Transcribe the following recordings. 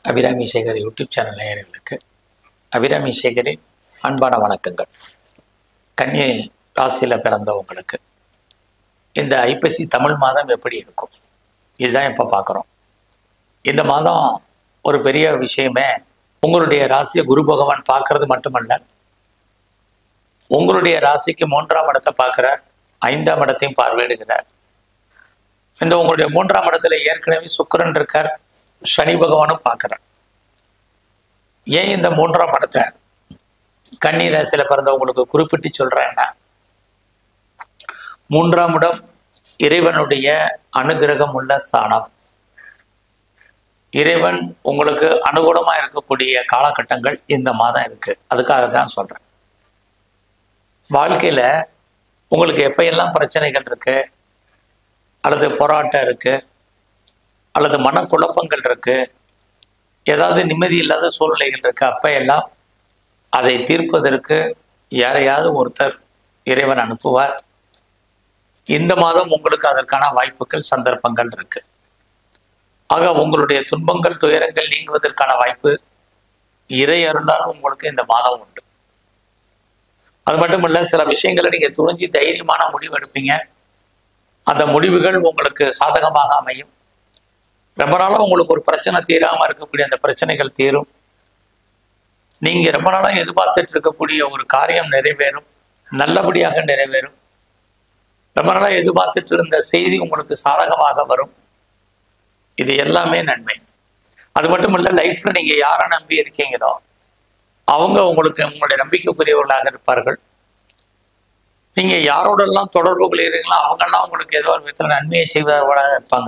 Abirami Sekar YouTube channel நேயர்களுக்கு அபிராமி சேகரின் அன்பான வணக்கங்கள் கன்னி ராசியில் பிறந்தவங்களுக்கு இந்த ஐப்பசி தமிழ் மாதம் எப்படி இருக்கும் இதுதான் இப்போ பார்க்குறோம் இந்த மாதம் ஒரு பெரிய விஷயமே உங்களுடைய ராசியை குரு பகவான் பார்க்கறது மட்டுமல்ல உங்களுடைய ராசிக்கு மூன்றாம் இடத்தை பார்க்குறார் ஐந்தாம் இடத்தையும் பார்வையிடுகிறார் இந்த உங்களுடைய மூன்றாம் இடத்துல ஏற்கனவே சுக்கிரன் இருக்கார் சனி பகவானும் பார்க்குறார் ஏன் இந்த மூன்றாம் இடத்தை கன்னி ராசியில் பிறந்தவங்களுக்கு குறிப்பிட்டு சொல்றேன்னா மூன்றாம் இடம் இறைவனுடைய அனுகிரகம் உள்ள ஸ்தானம் இறைவன் உங்களுக்கு அனுகூலமா இருக்கக்கூடிய காலகட்டங்கள் இந்த மாதம் இருக்கு அதுக்காக தான் சொல்றேன் வாழ்க்கையில உங்களுக்கு எப்பயெல்லாம் பிரச்சனைகள் இருக்கு அல்லது போராட்டம் இருக்கு அல்லது மனக்குழப்பங்கள் இருக்கு ஏதாவது நிம்மதி இல்லாத சூழ்நிலைகள் இருக்கு அப்ப எல்லாம் அதை தீர்ப்பதற்கு யாரையாவது ஒருத்தர் இறைவன் அனுப்புவார் இந்த மாதம் உங்களுக்கு அதற்கான வாய்ப்புகள் சந்தர்ப்பங்கள் இருக்கு ஆக உங்களுடைய துன்பங்கள் துயரங்கள் நீங்குவதற்கான வாய்ப்பு இறை அருளால் உங்களுக்கு இந்த மாதம் உண்டு அது மட்டும் இல்ல சில விஷயங்களை நீங்க துணிஞ்சு தைரியமான முடிவு எடுப்பீங்க அந்த முடிவுகள் உங்களுக்கு சாதகமாக அமையும் ரொம்ப நாளா உங்களுக்கு ஒரு பிரச்சனை தீராம இருக்கக்கூடிய அந்த பிரச்சனைகள் தீரும் நீங்க ரொம்ப நாளா எதிர்பார்த்துட்டு இருக்கக்கூடிய ஒரு காரியம் நிறைவேறும் நல்லபடியாக நிறைவேறும் ரொம்ப நாளா எதிர்பார்த்துட்டு இருந்த செய்தி உங்களுக்கு சாதகமாக வரும் இது எல்லாமே நன்மை அது மட்டும் இல்ல லைஃப்ல நீங்க யாரை நம்பி இருக்கீங்களோ அவங்க உங்களுக்கு உங்களுடைய நம்பிக்கைக்குரியவர்களாக இருப்பார்கள் நீங்க யாரோடெல்லாம் தொடர்பு கொள்கிறீங்களோ அவங்கெல்லாம் உங்களுக்கு ஏதோ ஒரு விதத்தில் நன்மையை செய்வர்களாக இருப்பாங்க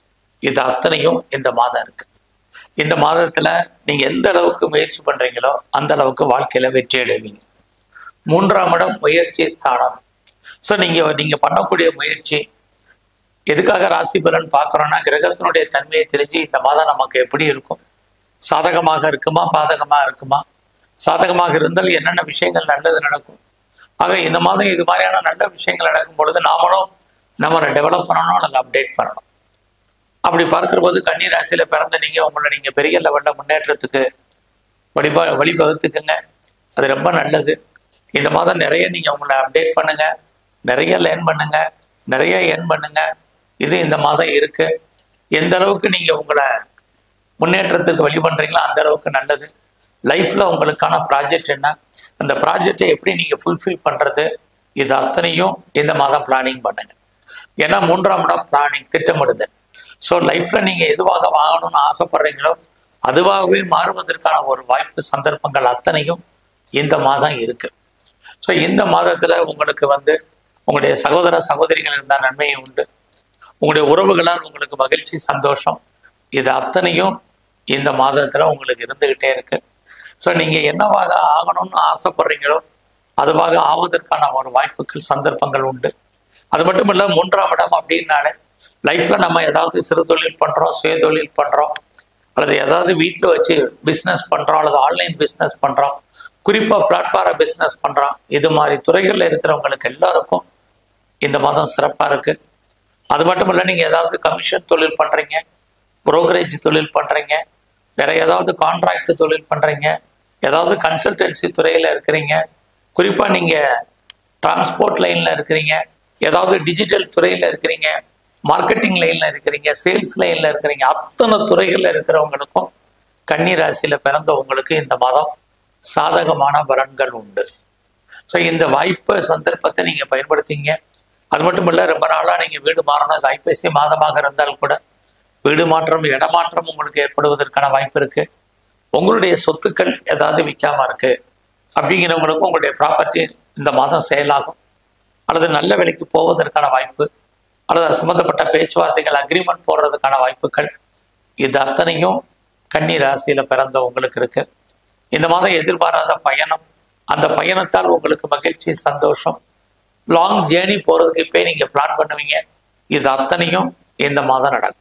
இது அத்தனையும் இந்த மாதம் இருக்கு இந்த மாதத்துல நீங்க எந்த அளவுக்கு முயற்சி பண்றீங்களோ அந்த அளவுக்கு வாழ்க்கையில வெற்றி அடைவீங்க மூன்றாம் இடம் முயற்சி ஸ்தானம் ஸோ நீங்க நீங்க பண்ணக்கூடிய முயற்சி எதுக்காக ராசி பலன் பார்க்குறோன்னா கிரகத்தினுடைய தன்மையை தெரிஞ்சு இந்த மாதம் நமக்கு எப்படி இருக்கும் சாதகமாக இருக்குமா பாதகமாக இருக்குமா சாதகமாக இருந்தால் என்னென்ன விஷயங்கள் நல்லது நடக்கும் ஆக இந்த மாதம் இது மாதிரியான நல்ல விஷயங்கள் நடக்கும் பொழுது நாமளும் நம்மளை டெவலப் பண்ணணும் அல்லது அப்டேட் பண்ணணும் அப்படி பார்க்கிற போது கன்னி ராசியில பிறந்த நீங்க உங்களை நீங்க பெரிய லெவல்ல முன்னேற்றத்துக்கு வழிபா வழிவகுத்துக்குங்க அது ரொம்ப நல்லது இந்த மாதம் நிறைய நீங்க உங்களை அப்டேட் பண்ணுங்க நிறைய லேர்ன் பண்ணுங்க நிறைய ஏர்ன் பண்ணுங்க இது இந்த மாதம் இருக்கு எந்த அளவுக்கு நீங்க உங்களை முன்னேற்றத்துக்கு வழி பண்றீங்களோ அந்த அளவுக்கு நல்லது லைஃப்ல உங்களுக்கான ப்ராஜெக்ட் என்ன அந்த ப்ராஜெக்டை எப்படி நீங்க ஃபுல்ஃபில் பண்றது இது அத்தனையும் இந்த மாதம் பிளானிங் பண்ணுங்க ஏன்னா மூன்றாம் இடம் பிளானிங் திட்டமிடுதல் ஸோ லைஃப்ல நீங்க எதுவாக வாங்கணும்னு ஆசைப்படுறீங்களோ அதுவாகவே மாறுவதற்கான ஒரு வாய்ப்பு சந்தர்ப்பங்கள் அத்தனையும் இந்த மாதம் இருக்கு ஸோ இந்த மாதத்துல உங்களுக்கு வந்து உங்களுடைய சகோதர சகோதரிகள் இருந்தால் நன்மை உண்டு உங்களுடைய உறவுகளால் உங்களுக்கு மகிழ்ச்சி சந்தோஷம் இது அத்தனையும் இந்த மாதத்துல உங்களுக்கு இருந்துகிட்டே இருக்கு ஸோ நீங்க என்னவாக ஆகணும்னு ஆசைப்படுறீங்களோ அதுவாக ஆவதற்கான ஒரு வாய்ப்புகள் சந்தர்ப்பங்கள் உண்டு அது மட்டும் இல்ல மூன்றாம் இடம் அப்படின்னாலே லைஃப்ல நம்ம ஏதாவது சிறு தொழில் பண்றோம் சுய தொழில் பண்றோம் அல்லது ஏதாவது வீட்டில் வச்சு பிஸ்னஸ் பண்றோம் அல்லது ஆன்லைன் பிஸ்னஸ் பண்றோம் குறிப்பா பிளாட்ஃபார பிஸ்னஸ் பண்றோம் இது மாதிரி துறைகள்ல இருக்கிறவங்களுக்கு எல்லாருக்கும் இந்த மாதம் சிறப்பா இருக்கு அது மட்டும் இல்ல நீங்க ஏதாவது கமிஷன் தொழில் பண்றீங்க புரோக்கரேஜ் தொழில் பண்றீங்க வேற ஏதாவது கான்ட்ராக்ட் தொழில் பண்றீங்க ஏதாவது கன்சல்டன்சி துறையில இருக்கிறீங்க குறிப்பா நீங்க டிரான்ஸ்போர்ட் லைன்ல இருக்கிறீங்க ஏதாவது டிஜிட்டல் துறையில இருக்கிறீங்க மார்க்கெட்டிங் லைன்ல இருக்கிறீங்க சேல்ஸ் லைன்ல இருக்கிறீங்க அத்தனை துறைகள்ல இருக்கிறவங்களுக்கும் கன்னி ராசியில பிறந்தவங்களுக்கு இந்த மாதம் சாதகமான பலன்கள் உண்டு ஸோ இந்த வாய்ப்பு சந்தர்ப்பத்தை நீங்க பயன்படுத்திங்க அது மட்டும் இல்ல ரொம்ப நாளா நீங்க வீடு மாறணும் அது ஐப்பசி மாதமாக இருந்தால் கூட வீடு மாற்றம் இடமாற்றம் உங்களுக்கு ஏற்படுவதற்கான வாய்ப்பு இருக்கு உங்களுடைய சொத்துக்கள் ஏதாவது விற்காம இருக்கு அப்படிங்கிறவங்களுக்கும் உங்களுடைய ப்ராப்பர்ட்டி இந்த மாதம் செயலாகும் அல்லது நல்ல விலைக்கு போவதற்கான வாய்ப்பு அல்லது அது சம்மந்தப்பட்ட பேச்சுவார்த்தைகள் அக்ரிமெண்ட் போடுறதுக்கான வாய்ப்புகள் இது அத்தனையும் கன்னி ராசியில பிறந்த உங்களுக்கு இருக்கு இந்த மாதம் எதிர்பாராத பயணம் அந்த பயணத்தால் உங்களுக்கு மகிழ்ச்சி சந்தோஷம் லாங் ஜேர்னி போறதுக்கு இப்போ நீங்க பிளான் பண்ணுவீங்க இது அத்தனையும் இந்த மாதம் நடக்கும்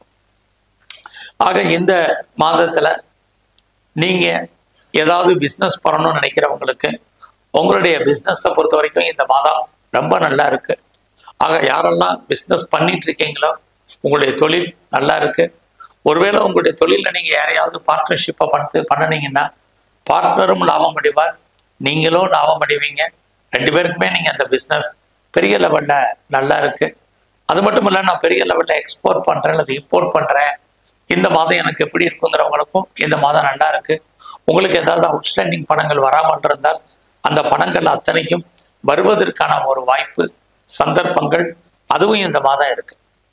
ஆக இந்த மாதத்துல நீங்க ஏதாவது பிஸ்னஸ் பண்ணணும்னு நினைக்கிறவங்களுக்கு உங்களுடைய பிஸ்னஸை பொறுத்த வரைக்கும் இந்த மாதம் ரொம்ப நல்லா இருக்கு ஆக யாரெல்லாம் பிஸ்னஸ் பண்ணிட்டு இருக்கீங்களோ உங்களுடைய தொழில் நல்லா இருக்கு ஒருவேளை உங்களுடைய தொழிலில் நீங்கள் யாரையாவது பார்ட்னர்ஷிப்பை பண்ணு பண்ணினீங்கன்னா பார்ட்னரும் லாபம் அடைவார் நீங்களும் லாபம் அடைவீங்க ரெண்டு பேருக்குமே நீங்கள் அந்த பிஸ்னஸ் பெரிய லெவலில் நல்லா இருக்கு அது மட்டும் இல்லை நான் பெரிய லெவலில் எக்ஸ்போர்ட் பண்ணுறேன் அல்லது இம்போர்ட் பண்ணுறேன் இந்த மாதம் எனக்கு எப்படி இருக்குங்கிறவங்களுக்கும் இந்த மாதம் நல்லா இருக்கு உங்களுக்கு ஏதாவது அவுட்ஸ்டாண்டிங் பணங்கள் வராமல் இருந்தால் அந்த பணங்கள் அத்தனைக்கும் வருவதற்கான ஒரு வாய்ப்பு சந்தர்ப்பங்கள் அதுவும் இந்த மாதம் இருக்கு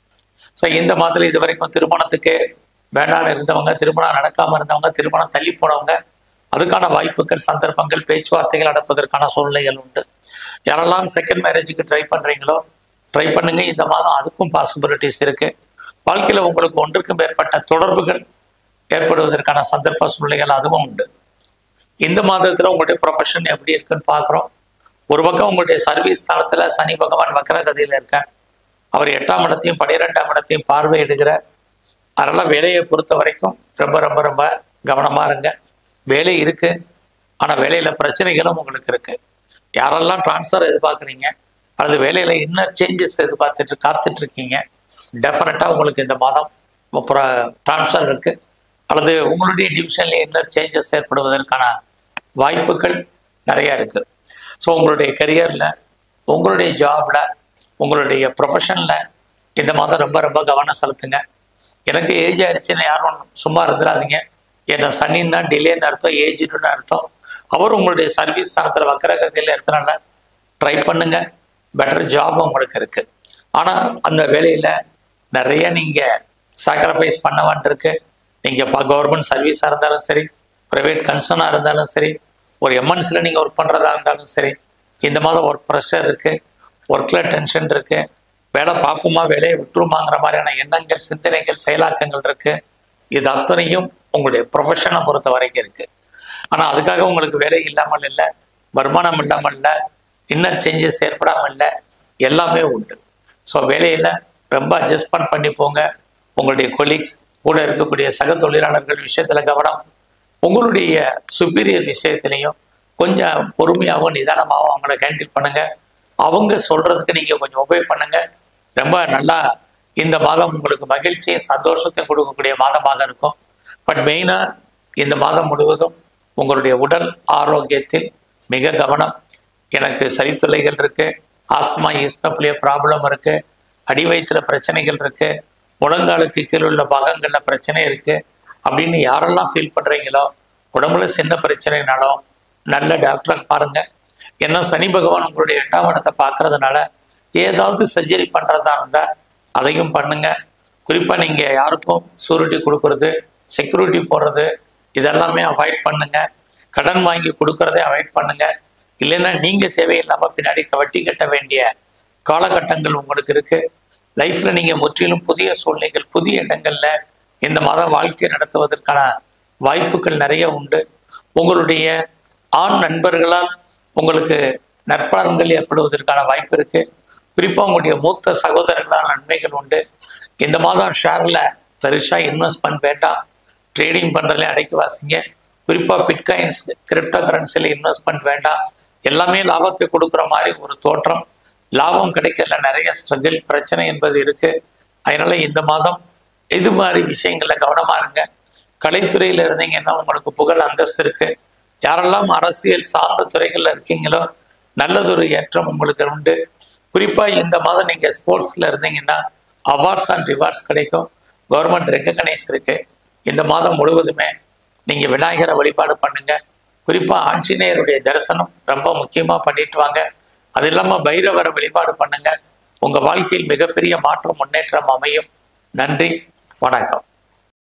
ஸோ இந்த மாதத்தில் இது வரைக்கும் திருமணத்துக்கு வேண்டாம்னு இருந்தவங்க திருமணம் நடக்காம இருந்தவங்க திருமணம் தள்ளி போனவங்க அதுக்கான வாய்ப்புகள் சந்தர்ப்பங்கள் பேச்சுவார்த்தைகள் நடப்பதற்கான சூழ்நிலைகள் உண்டு யாரெல்லாம் செகண்ட் மேரேஜுக்கு ட்ரை பண்றீங்களோ ட்ரை பண்ணுங்க இந்த மாதம் அதுக்கும் பாசிபிலிட்டிஸ் இருக்கு வாழ்க்கையில உங்களுக்கு ஒன்றுக்கும் மேற்பட்ட தொடர்புகள் ஏற்படுவதற்கான சந்தர்ப்ப சூழ்நிலைகள் அதுவும் உண்டு இந்த மாதத்துல உங்களுடைய ப்ரொஃபஷன் எப்படி இருக்குன்னு பார்க்குறோம் ஒரு பக்கம் உங்களுடைய சர்வீஸ் ஸ்தானத்துல சனி பகவான் வக்கரகதியில இருக்கார் அவர் எட்டாம் இடத்தையும் பன்னிரெண்டாம் இடத்தையும் பார்வையிடுகிற அதனால வேலையை பொறுத்த வரைக்கும் ரொம்ப ரொம்ப ரொம்ப கவனமா இருங்க வேலை இருக்கு ஆனா வேலையில பிரச்சனைகளும் உங்களுக்கு இருக்கு யாரெல்லாம் ட்ரான்ஸ்ஃபர் எதிர்பார்க்குறீங்க அல்லது வேலையில இன்னர் சேஞ்சஸ் எதிர்பார்த்துட்டு காத்துட்டு இருக்கீங்க டெஃபினட்டா உங்களுக்கு இந்த மாதம் ட்ரான்ஸ்ஃபர் இருக்கு அல்லது உங்களுடைய டிவிஷன்ல இன்னர் சேஞ்சஸ் ஏற்படுவதற்கான வாய்ப்புகள் நிறைய இருக்கு ஸோ உங்களுடைய கரியர்ல உங்களுடைய ஜாப்ல உங்களுடைய ப்ரொஃபஷன்ல இந்த மாதம் ரொம்ப ரொம்ப கவனம் செலுத்துங்க எனக்கு ஏஜ் ஆயிடுச்சுன்னு யாரும் சும்மா இருந்துடாதீங்க என்ன சனின்னா டிலேன்னு அர்த்தம் ஏஜ்டுன்னு அர்த்தம் அவர் உங்களுடைய சர்வீஸ் ஸ்தானத்தில் வக்கரகதியில் இருக்கிறனால ட்ரை பண்ணுங்க பெட்டர் ஜாப் உங்களுக்கு இருக்கு ஆனால் அந்த வேலையில் நிறைய நீங்கள் சாக்ரிஃபைஸ் பண்ண வேண்டியிருக்கு நீங்கள் இப்போ கவர்மெண்ட் சர்வீஸாக இருந்தாலும் சரி ப்ரைவேட் கன்சர்னாக இருந்தாலும் சரி ஒரு எம்என்சியில் நீங்கள் ஒர்க் பண்ணுறதா இருந்தாலும் சரி இந்த மாதம் ஒர்க் ப்ரெஷர் இருக்குது ஒர்க்கில் டென்ஷன் இருக்குது வேலை பார்ப்போமா வேலையை விட்டுருமாங்கிற மாதிரியான எண்ணங்கள் சிந்தனைகள் செயலாக்கங்கள் இருக்குது இது அத்தனையும் உங்களுடைய ப்ரொஃபஷனை பொறுத்த வரைக்கும் இருக்குது ஆனால் அதுக்காக உங்களுக்கு வேலை இல்லாமல் இல்லை வருமானம் இல்லாமல் இல்லை இன்னர் சேஞ்சஸ் ஏற்படாமல் இல்லை எல்லாமே உண்டு ஸோ வேலையில் ரொம்ப அட்ஜஸ்ட்மெண்ட் பண்ணி போங்க உங்களுடைய கொலீக்ஸ் கூட இருக்கக்கூடிய சக தொழிலாளர்கள் விஷயத்தில் கவனம் உங்களுடைய சுப்பீரியர் விஷயத்துலையும் கொஞ்சம் பொறுமையாகவும் நிதானமாகவும் அவங்கள ஹேண்டில் பண்ணுங்க அவங்க சொல்றதுக்கு நீங்கள் கொஞ்சம் ஒபே பண்ணுங்க ரொம்ப நல்லா இந்த மாதம் உங்களுக்கு மகிழ்ச்சியும் சந்தோஷத்தையும் கொடுக்கக்கூடிய மாதமாக இருக்கும் பட் மெயினாக இந்த மாதம் முழுவதும் உங்களுடைய உடல் ஆரோக்கியத்தில் மிக கவனம் எனக்கு சரித்தொல்லைகள் இருக்கு ஆஸ்மா ஈஸ்டப்லேயே ப்ராப்ளம் இருக்கு அடி வயிற்றுல பிரச்சனைகள் இருக்கு முழங்காலுக்கு கீழே உள்ள பாகங்கள்ல பிரச்சனை இருக்கு அப்படின்னு யாரெல்லாம் ஃபீல் பண்றீங்களோ உடம்புல சின்ன பிரச்சனைனாலும் நல்ல டாக்டரை பாருங்க ஏன்னா சனி பகவான் உங்களுடைய எட்டாம் இடத்தை பார்க்கறதுனால ஏதாவது சர்ஜரி பண்றதா இருந்தா அதையும் பண்ணுங்க குறிப்பா நீங்க யாருக்கும் சூரிட்டி கொடுக்கறது செக்யூரிட்டி போடுறது இதெல்லாமே அவாய்ட் பண்ணுங்க கடன் வாங்கி கொடுக்கறதை அவாய்ட் பண்ணுங்க இல்லைன்னா நீங்க தேவையில்லாம பின்னாடி வட்டி கட்ட வேண்டிய காலகட்டங்கள் உங்களுக்கு இருக்கு லைஃப்ல நீங்க முற்றிலும் புதிய சூழ்நிலைகள் புதிய இடங்கள்ல இந்த மாத வாழ்க்கை நடத்துவதற்கான வாய்ப்புகள் நிறைய உண்டு உங்களுடைய ஆண் நண்பர்களால் உங்களுக்கு நற்பலன்கள் ஏற்படுவதற்கான வாய்ப்பு இருக்கு குறிப்பா உங்களுடைய மூத்த சகோதரர்களால் நன்மைகள் உண்டு இந்த மாதம் ஷேர்ல பெருசா இன்வெஸ்ட்மெண்ட் வேண்டாம் ட்ரேடிங் பண்றதுல அடக்கி வாசிங்க குறிப்பா பிட்காயின்ஸ் கிரிப்டோ கரன்சியில் இன்வெஸ்ட்மெண்ட் வேண்டாம் எல்லாமே லாபத்தை கொடுக்குற மாதிரி ஒரு தோற்றம் லாபம் கிடைக்கல நிறைய ஸ்ட்ரகிள் பிரச்சனை என்பது இருக்கு அதனால இந்த மாதம் இது மாதிரி விஷயங்கள்ல கவனமா இருங்க கலைத்துறையில இருந்தீங்கன்னா உங்களுக்கு புகழ் அந்தஸ்து இருக்கு யாரெல்லாம் அரசியல் சார்ந்த துறைகள்ல இருக்கீங்களோ நல்லதொரு ஏற்றம் உங்களுக்கு உண்டு குறிப்பா இந்த மாதம் நீங்க ஸ்போர்ட்ஸ்ல இருந்தீங்கன்னா அவார்ட்ஸ் அண்ட் ரிவார்ட்ஸ் கிடைக்கும் கவர்மெண்ட் ரெக்கக்னைஸ் இருக்கு இந்த மாதம் முழுவதுமே நீங்க விநாயகரை வழிபாடு பண்ணுங்க குறிப்பா ஆஞ்சநேயருடைய தரிசனம் ரொம்ப முக்கியமா பண்ணிட்டு வாங்க அது இல்லாம பைரவரை வழிபாடு பண்ணுங்க உங்க வாழ்க்கையில் மிகப்பெரிய மாற்றம் முன்னேற்றம் அமையும் நன்றி வணக்கம்